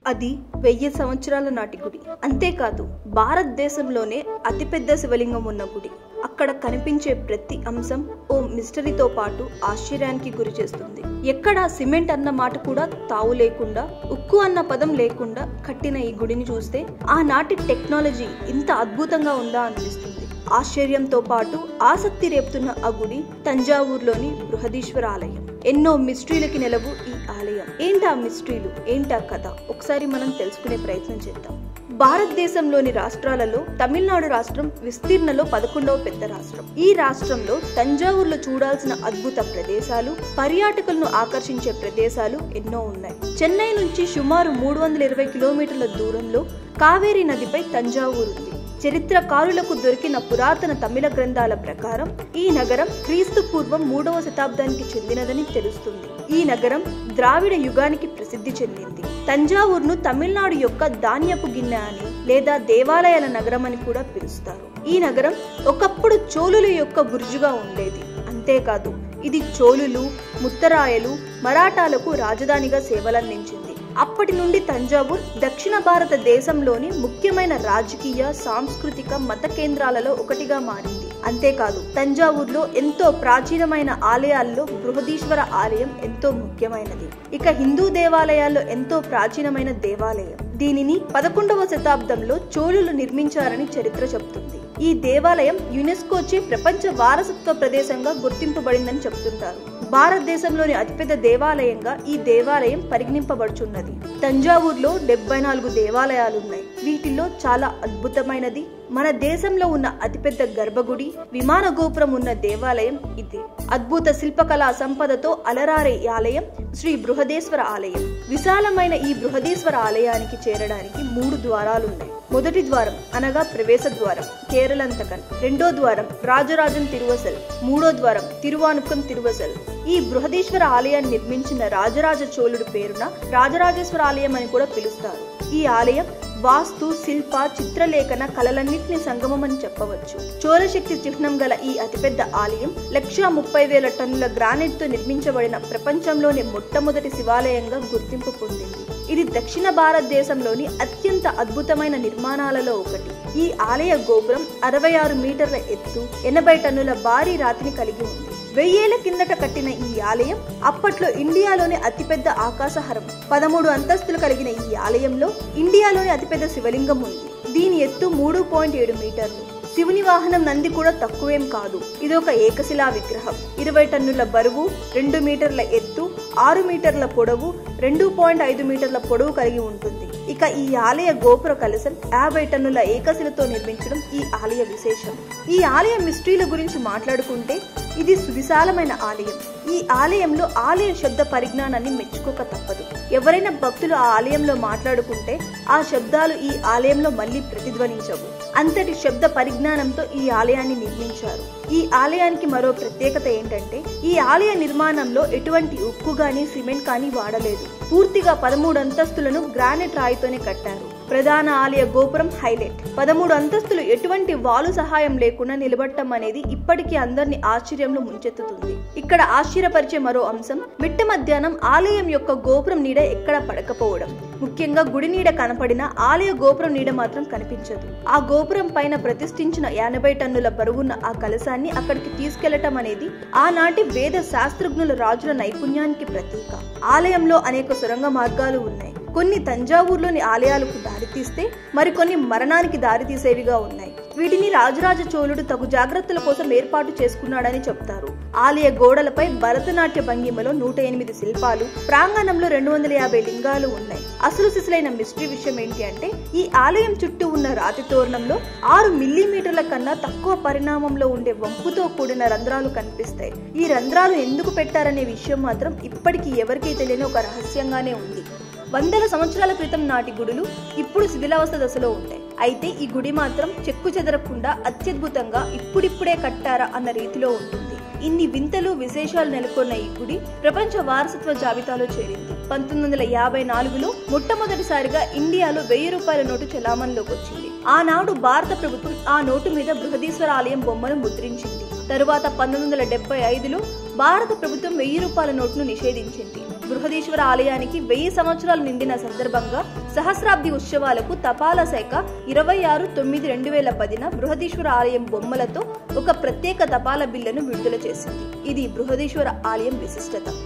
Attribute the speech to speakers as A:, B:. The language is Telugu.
A: అది వెయ్యి సంవత్సరాల నాటి గుడి అంతేకాదు భారతదేశంలోనే అతిపెద్ద శివలింగం ఉన్న గుడి అక్కడ కనిపించే ప్రతి అంశం ఓ మిస్టరీతో పాటు ఆశ్చర్యానికి గురి చేస్తుంది ఎక్కడ సిమెంట్ అన్న మాట కూడా తావు లేకుండా ఉక్కు అన్న పదం లేకుండా కట్టిన ఈ గుడిని చూస్తే ఆనాటి టెక్నాలజీ ఇంత అద్భుతంగా ఉందా అనిపిస్తుంది ఆశ్చర్యంతో పాటు ఆసక్తి రేపుతున్న ఆ గుడి తంజావూరులోని బృహదీశ్వర ఆలయం ఎన్నో మిస్టరీలకి నెలవు ఈ ఆలయం ఏంటా మిస్టరీలు ఏంటా కథ ఒకసారి మనం తెలుసుకునే ప్రయత్నం చేద్దాం భారతదేశంలోని రాష్ట్రాలలో తమిళనాడు రాష్ట్రం విస్తీర్ణలో పదకొండవ పెద్ద రాష్ట్రం ఈ రాష్ట్రంలో తంజావూరులో చూడాల్సిన అద్భుత ప్రదేశాలు పర్యాటకులను ఆకర్షించే ప్రదేశాలు ఎన్నో ఉన్నాయి చెన్నై నుంచి సుమారు మూడు వందల ఇరవై కిలోమీటర్ల దూరంలో కావేరీ నదిపై తంజావూరు ఉంది చరిత్రకారులకు దొరికిన పురాతన తమిళ గ్రంథాల ప్రకారం ఈ నగరం క్రీస్తు పూర్వం మూడవ శతాబ్దానికి చెందినదని తెలుస్తుంది ఈ నగరం ద్రావిడ యుగానికి ప్రసిద్ధి చెందింది తంజావూరును తమిళనాడు యొక్క ధాన్యపు గిన్నె అని లేదా దేవాలయాల నగరం అని కూడా పిలుస్తారు ఈ నగరం ఒకప్పుడు చోళుల యొక్క బుర్జుగా ఉండేది అంతేకాదు ఇది చోళులు ముత్తరాయలు మరాఠాలకు రాజధానిగా సేవలందించింది అప్పటి నుండి తంజావూర్ దక్షిణ భారతదేశంలోని ముఖ్యమైన రాజకీయ సాంస్కృతిక మత కేంద్రాలలో ఒకటిగా మారింది అంతేకాదు తంజావూర్లో ఎంతో ప్రాచీనమైన ఆలయాల్లో బృహదీశ్వర ఆలయం ఎంతో ముఖ్యమైనది ఇక హిందూ దేవాలయాల్లో ఎంతో ప్రాచీనమైన దేవాలయం దీనిని పదకొండవ శతాబ్దంలో చోళులు నిర్మించారని చరిత్ర చెబుతుంది ఈ దేవాలయం యునెస్కోచే ప్రపంచ వారసత్వ ప్రదేశంగా గుర్తింపబడిందని చెప్తుంటారు భారతదేశంలోని అతిపెద్ద దేవాలయంగా ఈ దేవాలయం పరిగణింపబడుచున్నది తంజావూరులో డెబ్బై నాలుగు దేవాలయాలు ఉన్నాయి వీటిల్లో చాలా అద్భుతమైనది మన దేశంలో ఉన్న అతిపెద్ద గర్భగుడి విమాన గోపురం ఉన్న దేవాలయం ఇదే అద్భుత శిల్పకళా సంపదతో అలరారే ఈ ఆలయం శ్రీ బృహదేశ్వర ఆలయం విశాలమైన ఈ బృహదేశ్వర ఆలయానికి చేరడానికి మూడు ద్వారాలున్నాయి మొదటి ద్వారం అనగా ప్రవేశ ద్వారం కేరళంతకన్ రెండో ద్వారం రాజరాజన్ తిరువసల్ మూడో ద్వారం తిరువానుకం తిరువసల్ ఈ బృహదీశ్వర ఆలయాన్ని నిర్మించిన రాజరాజ చోళుడి పేరున రాజరాజేశ్వర ఆలయం అని కూడా పిలుస్తారు ఈ ఆలయం వాస్తు శిల్ప చిత్రలేఖన కళలన్నింటినీ సంగమం అని చెప్పవచ్చు చోళశక్తి చిహ్నం గల ఈ అతిపెద్ద ఆలయం లక్ష ముప్పై వేల టన్నుల గ్రానైట్ తో నిర్మించబడిన ప్రపంచంలోని మొట్టమొదటి శివాలయంగా గుర్తింపు పొందింది ఇది దక్షిణ భారతదేశంలోని అత్యంత అద్భుతమైన నిర్మాణాలలో ఒకటి ఈ ఆలయ గోపురం అరవై ఆరు మీటర్ల ఎత్తు ఎనభై టన్నుల భారీ రాతిని కలిగి ఉంది వెయ్యేళ్ల కిందట కట్టిన ఈ ఆలయం అప్పట్లో ఇండియాలోని అతిపెద్ద ఆకాశహరం పదమూడు అంతస్తులు కలిగిన ఈ ఆలయంలో ఇండియాలోని అతిపెద్ద శివలింగం ఉంది దీని ఎత్తు మూడు పాయింట్ ఏడు మీటర్లు శివుని వాహనం నంది కూడా తక్కువేం కాదు ఇది ఒక ఏకశిలా విగ్రహం ఇరవై టన్నుల బరువు రెండు మీటర్ల ఎత్తు ఆరు మీటర్ల పొడవు రెండు పాయింట్ ఐదు మీటర్ల పొడవు కలిగి ఉంటుంది ఇక ఈ ఆలయ గోపుర కలశం యాభై టన్నుల ఏకశిలతో నిర్మించడం ఈ ఆలయ విశేషం ఈ ఆలయ మిస్ట్రీల గురించి మాట్లాడుకుంటే ఇది సువిశాలమైన ఆలయం ఈ ఆలయంలో ఆలయ శబ్ద పరిజ్ఞానాన్ని మెచ్చుకోక తప్పదు ఎవరైనా భక్తులు ఆ ఆలయంలో మాట్లాడుకుంటే ఆ శబ్దాలు ఈ ఆలయంలో మళ్ళీ ప్రతిధ్వనించవు అంతటి శబ్ద పరిజ్ఞానంతో ఈ ఆలయాన్ని నిర్మించారు ఈ ఆలయానికి మరో ప్రత్యేకత ఏంటంటే ఈ ఆలయ నిర్మాణంలో ఎటువంటి ఉక్కు గాని సిమెంట్ కానీ వాడలేదు పూర్తిగా పదమూడు అంతస్తులను గ్రానైట్ రాయితోనే కట్టారు ప్రధాన ఆలయ గోపురం హైలైట్ పదమూడు అంతస్తులు ఎటువంటి వాలు సహాయం లేకుండా నిలబడటం అనేది ఇప్పటికీ అందరిని ఆశ్చర్యంలో ముంచెత్తుతుంది ఇక్కడ ఆశ్చర్యపరిచే మరో అంశం మిట్ట మధ్యాహ్నం ఆలయం యొక్క గోపురం నీడ ఎక్కడ పడకపోవడం ముఖ్యంగా గుడి నీడ కనపడిన ఆలయ గోపురం నీడ మాత్రం కనిపించదు ఆ గోపురం పైన ప్రతిష్ఠించిన ఎనభై టన్నుల బరువున్న ఆ కలశాన్ని అక్కడికి తీసుకెళ్లటం అనేది ఆనాటి వేద శాస్త్రజ్ఞుల రాజుల నైపుణ్యానికి ప్రతీక ఆలయంలో అనేక సొరంగ మార్గాలు ఉన్నాయి కొన్ని తంజావూరులోని ఆలయాలకు దారితీస్తే మరికొన్ని మరణానికి దారితీసేవిగా ఉన్నాయి వీటిని రాజరాజ చోళుడు తగు జాగ్రత్తల కోసం ఏర్పాటు చేసుకున్నాడని చెప్తారు ఆలయ గోడలపై భరతనాట్య భంగిమలో నూట ఎనిమిది శిల్పాలు ప్రాంగణంలో రెండు వందల యాభై లింగాలు ఉన్నాయి అసలు సిసలైన మిస్టరీ విషయం ఏంటి అంటే ఈ ఆలయం చుట్టూ ఉన్న రాతి తోరణంలో ఆరు మిల్లీమీటర్ల కన్నా తక్కువ పరిణామంలో ఉండే వంపుతో కూడిన రంధ్రాలు కనిపిస్తాయి ఈ రంధ్రాలు ఎందుకు పెట్టారనే విషయం మాత్రం ఇప్పటికీ ఎవరికీ తెలియని ఒక రహస్యంగానే ఉంది వందల సంవత్సరాల క్రితం నాటి గుడులు ఇప్పుడు శిథిలావస్థ దశలో ఉంటాయి అయితే ఈ గుడి మాత్రం చెక్కు చెదరకుండా అత్యద్భుతంగా ఇప్పుడిప్పుడే కట్టారా అన్న రీతిలో ఉంటుంది ఇన్ని వింతలు విశేషాలు నెలకొన్న ఈ గుడి ప్రపంచ వారసత్వ జాబితాలో చేరింది పంతొమ్మిది వందల యాభై నాలుగులో మొట్టమొదటిసారిగా ఇండియాలో వెయ్యి రూపాయల నోటు చలామణిలోకి వచ్చింది ఆనాడు భారత ప్రభుత్వం ఆ నోటు మీద బృహదీశ్వర ఆలయం బొమ్మను ముద్రించింది తరువాత పంతొమ్మిది వందల డెబ్బై ఐదులో భారత ప్రభుత్వం వెయ్యి రూపాయల నోటును నిషేధించింది బృహదీశ్వర ఆలయానికి వెయ్యి సంవత్సరాలు నిండిన సందర్భంగా సహస్రాబ్ది ఉత్సవాలకు తపాలా శాఖ ఇరవై ఆరు తొమ్మిది రెండు వేల పదిన బృహదీశ్వర ఆలయం బొమ్మలతో ఒక ప్రత్యేక తపాలా బిల్లును విడుదల చేసింది ఇది బృహదీశ్వర ఆలయం విశిష్టత